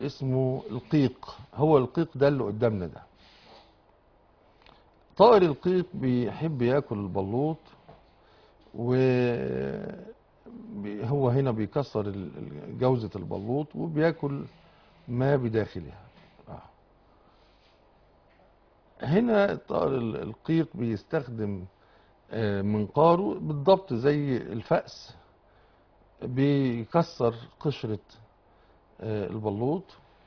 اسمه القيق هو القيق ده اللي قدامنا ده طائر القيق بيحب ياكل البلوط وهو هنا بيكسر ال- ال- جوزة البلوط وبياكل ما بداخلها آه. هنا طائر ال- القيق بيستخدم آه، منقاره بالضبط زي الفأس بيكسر قشرة آه، البلوط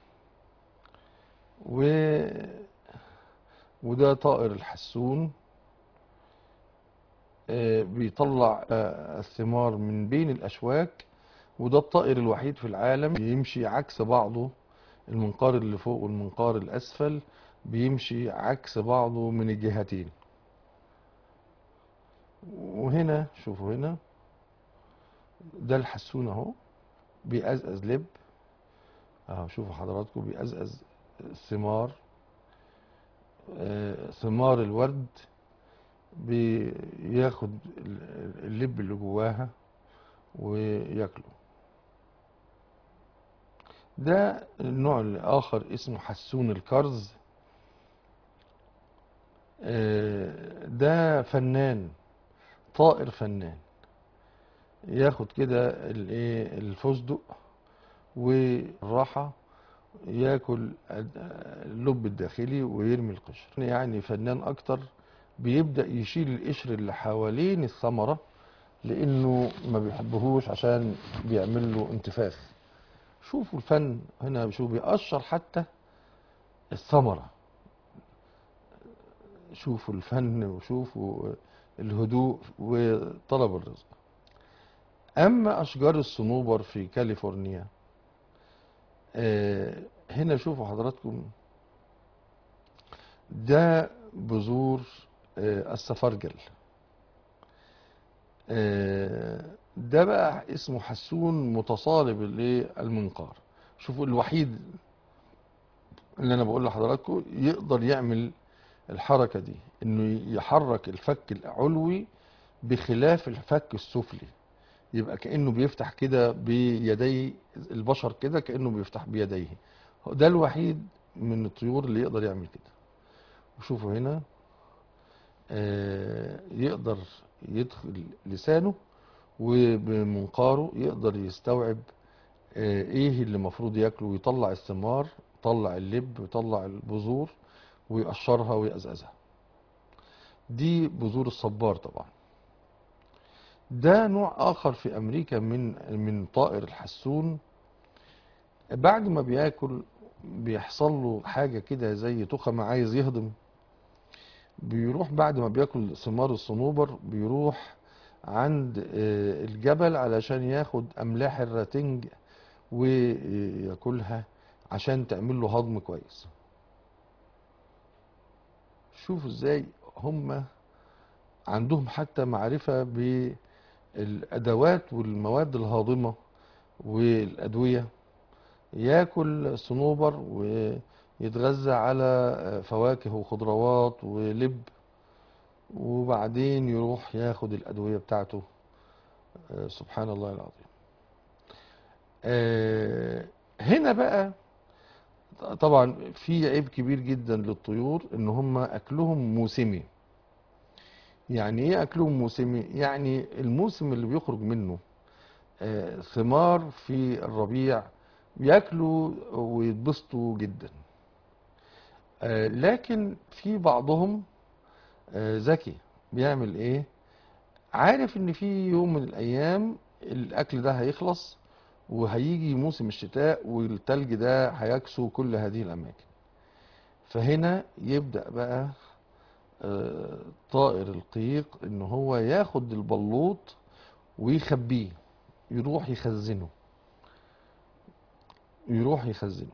و وده طائر الحسون آه، بيطلع آه، الثمار من بين الأشواك وده الطائر الوحيد في العالم بيمشي عكس بعضه المنقار اللي فوق والمنقار الأسفل بيمشي عكس بعضه من الجهتين وهنا شوفوا هنا ده الحسون اهو بيقزقز لب اهو شوفوا حضراتكم بيقزقز ثمار آه، ثمار الورد بياخد ال- اللب اللي جواها وياكله ده النوع الآخر اسمه حسون الكرز آه، ده فنان طائر فنان ياخد كده الايه الفستق والراحة ياكل اللب الداخلي ويرمي القشر يعني فنان اكتر بيبدأ يشيل القشر اللي حوالين الثمرة لانه ما بيحبهوش عشان بيعمل له انتفاخ شوفوا الفن هنا شوفوا بيقشر حتى الثمرة شوفوا الفن وشوفوا الهدوء وطلب الرزق أما أشجار الصنوبر في كاليفورنيا آه، هنا شوفوا حضراتكم ده بذور آه، السفرجل آه، ده بقى اسمه حسون متصالب للمنقار شوفوا الوحيد اللي انا بقول لحضراتكم يقدر يعمل الحركة دي انه يحرك الفك العلوي بخلاف الفك السفلي يبقى كأنه بيفتح كده بيديه البشر كده كأنه بيفتح بيديه ده الوحيد من الطيور اللي يقدر يعمل كده وشوفوا هنا آه، يقدر يدخل لسانه وبمنقاره يقدر يستوعب آه، ايه اللي المفروض ياكله ويطلع الثمار يطلع اللب ويطلع البذور ويقشرها ويقزقزها دي بذور الصبار طبعا ده نوع اخر في امريكا من من طائر الحسون بعد ما بياكل بيحصل له حاجه كده زي تخمه عايز يهضم بيروح بعد ما بياكل ثمار الصنوبر بيروح عند آه، الجبل علشان ياخد املاح الراتنج وياكلها عشان تعمل له هضم كويس شوفوا ازاي هم عندهم حتى معرفة بالأدوات والمواد الهاضمة والأدوية ياكل صنوبر ويتغذى على فواكه وخضروات ولب وبعدين يروح ياخد الأدوية بتاعته آه، سبحان الله العظيم آه، هنا بقى طبعا في عيب كبير جدا للطيور ان هم اكلهم موسمي يعني ايه اكلهم موسمي يعني الموسم اللي بيخرج منه آه، ثمار في الربيع بياكلوا ويتبسطوا جدا آه، لكن في بعضهم آه، ذكي بيعمل ايه عارف ان في يوم من الايام الاكل ده هيخلص وهيجي موسم الشتاء والتلج ده هيكسو كل هذه الاماكن فهنا يبدأ بقى آه، طائر القيق ان هو ياخد البلوط ويخبيه يروح يخزنه يروح يخزنه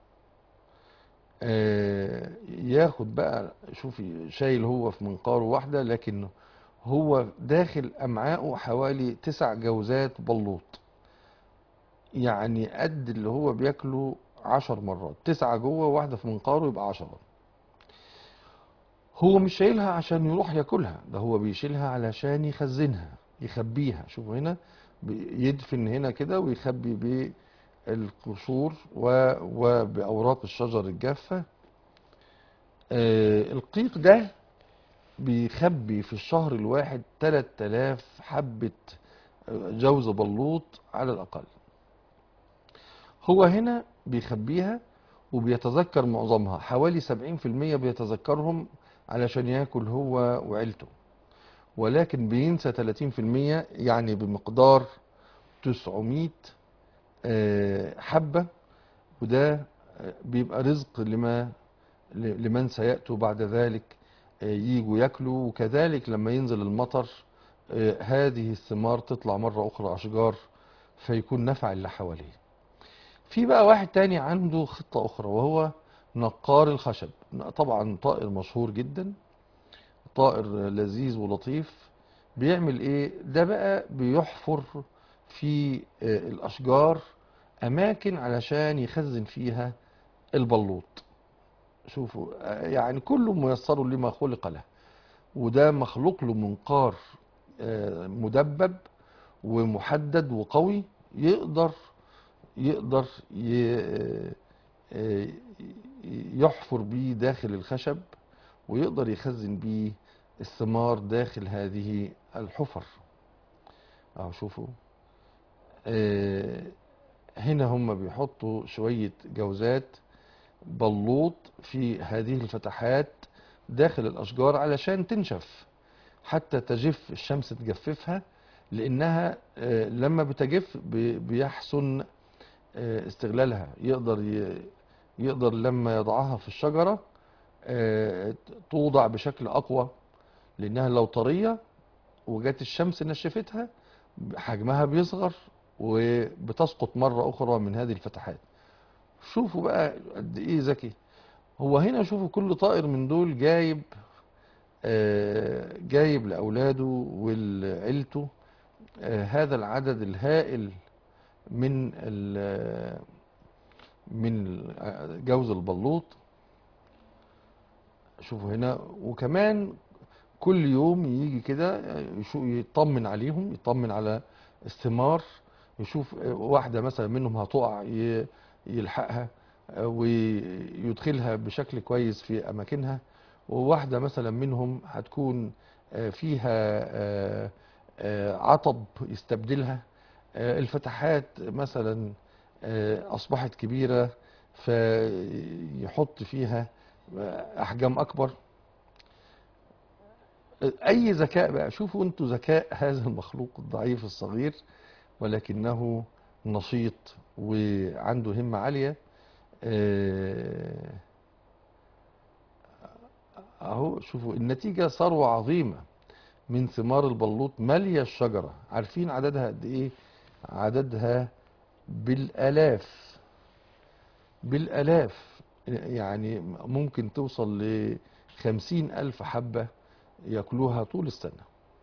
آه، ياخد بقى شوفي شايل هو في منقاره واحدة لكن هو داخل أمعائه حوالي تسع جوزات بلوط يعني قد اللي هو بياكله عشر مرات تسعة جوه واحدة في منقاره يبقى عشرة هو مش شايلها عشان يروح ياكلها ده هو بيشيلها علشان يخزنها يخبيها شوفوا هنا بي- يدفن هنا كده ويخبي القشور و- وبأوراق الشجر الجافة آه، القيق ده بيخبي في الشهر الواحد 3000 حبة جوز بلوط على الأقل هو هنا بيخبيها وبيتذكر معظمها حوالي 70% بيتذكرهم علشان ياكل هو وعيلته ولكن بينسى 30% يعني بمقدار 900 آه، حبة وده آه، بيبقى رزق لما ل- لمن سيأتوا بعد ذلك آه، ييجوا ياكلوا وكذلك لما ينزل المطر آه، هذه الثمار تطلع مرة أخرى أشجار فيكون نفع اللي حواليه في بقى واحد تاني عنده خطة أخرى وهو نقار الخشب طبعا طائر مشهور جدا طائر لذيذ ولطيف بيعمل ايه ده بقى بيحفر في آه، الأشجار أماكن علشان يخزن فيها البلوط شوفوا آه، يعني كل ميسر لما خلق له وده مخلوق له منقار آه، مدبب ومحدد وقوي يقدر يقدر ي- آه، يحفر بيه داخل الخشب ويقدر يخزن بيه الثمار داخل هذه الحفر اهو شوفوا آه، هنا هم بيحطوا شوية جوزات بلوط في هذه الفتحات داخل الأشجار علشان تنشف حتى تجف الشمس تجففها لأنها آه، لما بتجف بي- بيحسن آه، استغلالها يقدر ي- يقدر لما يضعها في الشجرة آه، توضع بشكل أقوى لأنها لو طرية وجت الشمس نشفتها حجمها بيصغر وبتسقط مرة أخرى من هذه الفتحات شوفوا بقى قد إيه ذكي هو هنا شوفوا كل طائر من دول جايب آه، جايب لأولاده ولعيلته آه، هذا العدد الهائل من ال- من جوز البلوط شوفوا هنا وكمان كل يوم يجي كده يشو- يطمن عليهم يطمن على الثمار يشوف واحدة مثلا منهم هتقع ي- يلحقها ويدخلها بشكل كويس في أماكنها وواحدة مثلا منهم هتكون فيها عطب يستبدلها الفتحات مثلا أصبحت كبيرة فيحط فيها أحجام أكبر أي ذكاء بقى شوفوا أنتوا ذكاء هذا المخلوق الضعيف الصغير ولكنه نشيط وعنده همة عالية آه، أهو شوفوا النتيجة ثروة عظيمة من ثمار البلوط مالية الشجرة عارفين عددها قد إيه عددها بالآلاف بالآلاف يعني ممكن توصل لخمسين ألف حبة ياكلوها طول السنة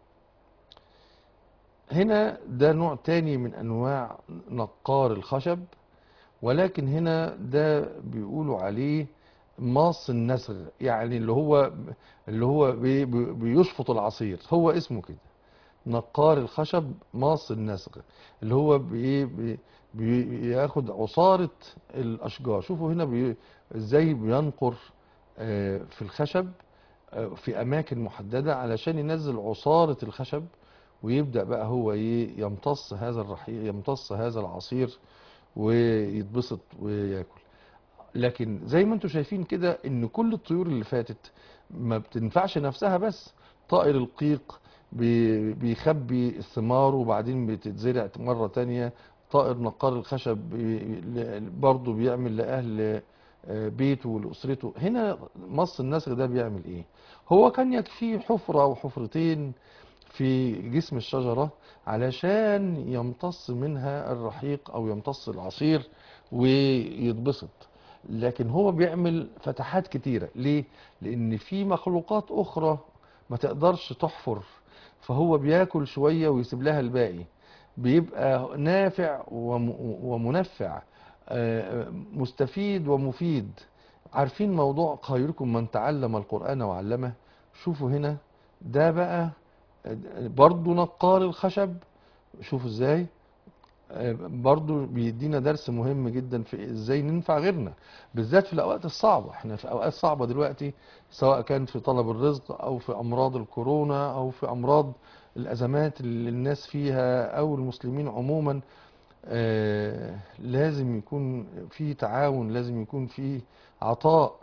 هنا ده نوع تاني من أنواع نقار الخشب ولكن هنا ده بيقولوا عليه ماص النسغ يعني اللي هو اللي هو بي- بي- بيشفط العصير هو اسمه كده نقار الخشب ماص النسغ اللي هو بي بي بياخد عصارة الأشجار شوفوا هنا بي ازاي بينقر آه، في الخشب آه، في أماكن محددة علشان ينزل عصارة الخشب ويبدأ بقى هو ايه يمتص هذا الرحيق يمتص هذا العصير ويتبسط وياكل لكن زي ما انتم شايفين كده ان كل الطيور اللي فاتت ما بتنفعش نفسها بس طائر القيق بي- بيخبي الثمار وبعدين بتتزرع مرة تانية طائر نقار الخشب بي- برضه بيعمل لأهل آه، بيته ولأسرته هنا مص النسر ده بيعمل ايه هو كان يكفيه حفرة أو حفرتين في جسم الشجرة علشان يمتص منها الرحيق أو يمتص العصير ويتبسط لكن هو بيعمل فتحات كتيرة ليه؟ لأن في مخلوقات أخرى ما تقدرش تحفر فهو بياكل شوية ويسيب لها الباقي بيبقى نافع وم- ومنفع آه، مستفيد ومفيد عارفين موضوع خيركم من تعلم القرآن وعلمه شوفوا هنا ده بقى برضو نقار الخشب شوفوا ازاي آه، برضو بيدينا درس مهم جدا في ازاي ننفع غيرنا بالذات في الاوقات الصعبة احنا في اوقات صعبة دلوقتي سواء كان في طلب الرزق او في امراض الكورونا او في امراض الازمات اللي الناس فيها او المسلمين عموما آه، لازم يكون في تعاون لازم يكون في عطاء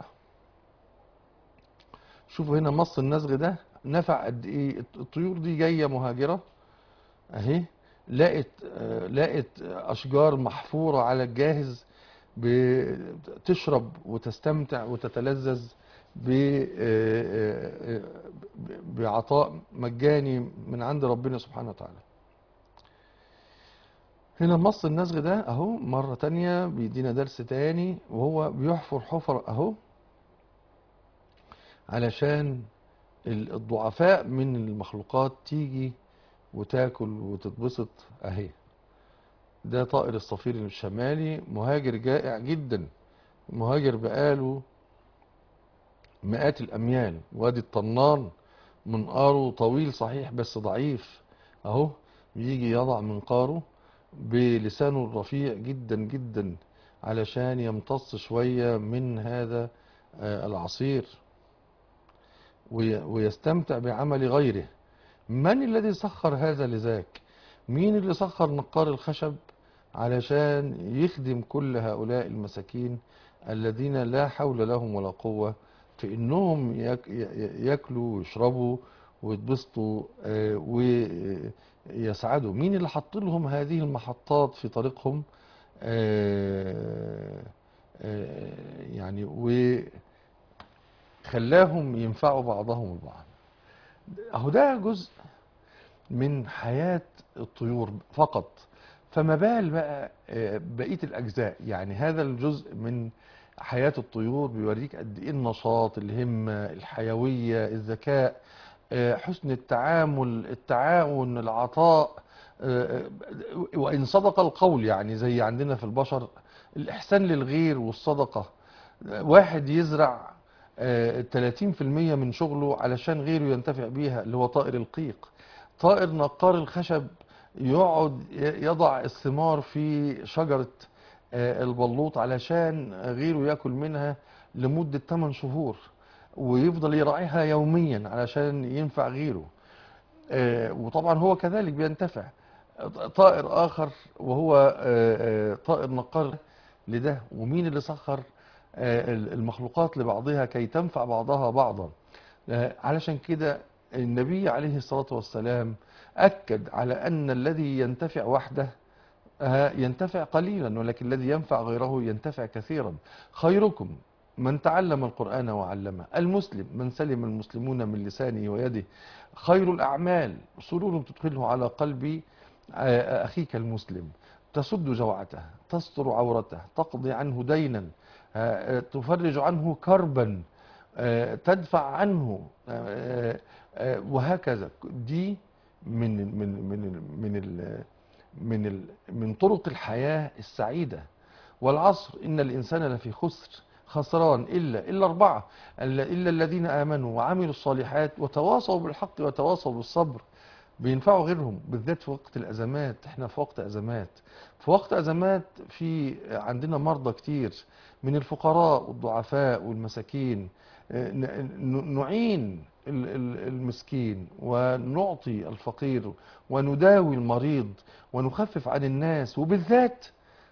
شوفوا هنا مص النسغ ده نفع قد ايه الطيور دي جايه مهاجره اهي لقت آه، لقت اشجار محفوره على الجاهز بتشرب وتستمتع وتتلذذ ب- آه، آه، ب- بعطاء مجاني من عند ربنا سبحانه وتعالى هنا مص النسغ ده اهو مرة تانية بيدينا درس تاني وهو بيحفر حفر اهو علشان ال- الضعفاء من المخلوقات تيجي وتاكل وتتبسط اهي ده طائر الصفير الشمالي مهاجر جائع جدا مهاجر بقاله مئات الاميال وادي الطنان منقاره طويل صحيح بس ضعيف اهو بيجي يضع منقاره بلسانه الرفيع جدا جدا علشان يمتص شوية من هذا آه، العصير وي- ويستمتع بعمل غيره من الذي سخر هذا لذاك مين اللي سخر نقار الخشب علشان يخدم كل هؤلاء المساكين الذين لا حول لهم ولا قوة في انهم ياك- ي- ياكلوا ويشربوا ويتبسطوا آه، ويسعدوا مين اللي حط لهم هذه المحطات في طريقهم آه، آه، يعني وخلاهم ينفعوا بعضهم البعض اهو ده جزء من حياة الطيور فقط فما بال بقى آه، بقية الأجزاء يعني هذا الجزء من حياة الطيور بيوريك قد إيه النشاط الهمة الحيوية الذكاء آه، حسن التعامل التعاون العطاء آه، وإن صدق القول يعني زي عندنا في البشر الإحسان للغير والصدقة واحد يزرع آه، 30% من شغله علشان غيره ينتفع بيها اللي هو طائر القيق طائر نقار الخشب يقعد يضع الثمار في شجرة آه، البلوط علشان غيره ياكل منها لمدة 8 شهور ويفضل يراعيها يوميا علشان ينفع غيره آه، وطبعا هو كذلك بينتفع طائر آخر وهو آه، آه، طائر نقار لده ومين اللي سخر آه، المخلوقات لبعضها كي تنفع بعضها بعضا آه، علشان كده النبي عليه الصلاة والسلام أكد على أن الذي ينتفع وحده آه، ينتفع قليلا ولكن الذي ينفع غيره ينتفع كثيرا خيركم من تعلم القرآن وعلمه المسلم من سلم المسلمون من لسانه ويده خير الأعمال سرور تدخله على قلب آه، أخيك المسلم تسد جوعته تستر عورته تقضي عنه دينا آه، آه، تفرج عنه كربا آه، تدفع عنه آه، آه، وهكذا دي من من من من ال من ال من طرق الحياة السعيدة والعصر إن الإنسان لفي خسر خسران إلا إلا أربعة إلا إلا الذين آمنوا وعملوا الصالحات وتواصوا بالحق وتواصوا بالصبر بينفعوا غيرهم بالذات في وقت الأزمات احنا في وقت أزمات في وقت أزمات في عندنا مرضى كتير من الفقراء والضعفاء والمساكين اه، ن- ن- نعين ال- ال- المسكين ونعطي الفقير ونداوي المريض ونخفف عن الناس وبالذات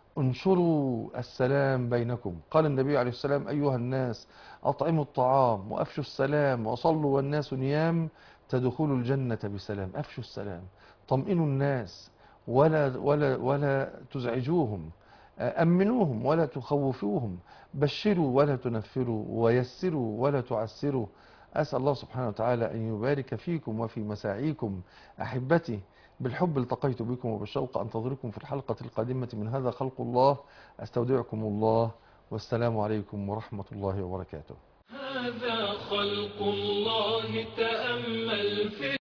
انشروا السلام بينكم قال النبي عليه السلام أيها الناس أطعموا الطعام وأفشوا السلام وصلوا والناس نيام تدخلوا الجنة بسلام أفشوا السلام طمئنوا الناس ولا ولا ولا تزعجوهم أمنوهم ولا تخوفوهم بشروا ولا تنفروا ويسروا ولا تعسروا أسأل الله سبحانه وتعالى أن يبارك فيكم وفي مساعيكم أحبتي بالحب التقيت بكم وبالشوق أنتظركم في الحلقة القادمة من هذا خلق الله أستودعكم الله والسلام عليكم ورحمة الله وبركاته هذا خلق الله تأمل في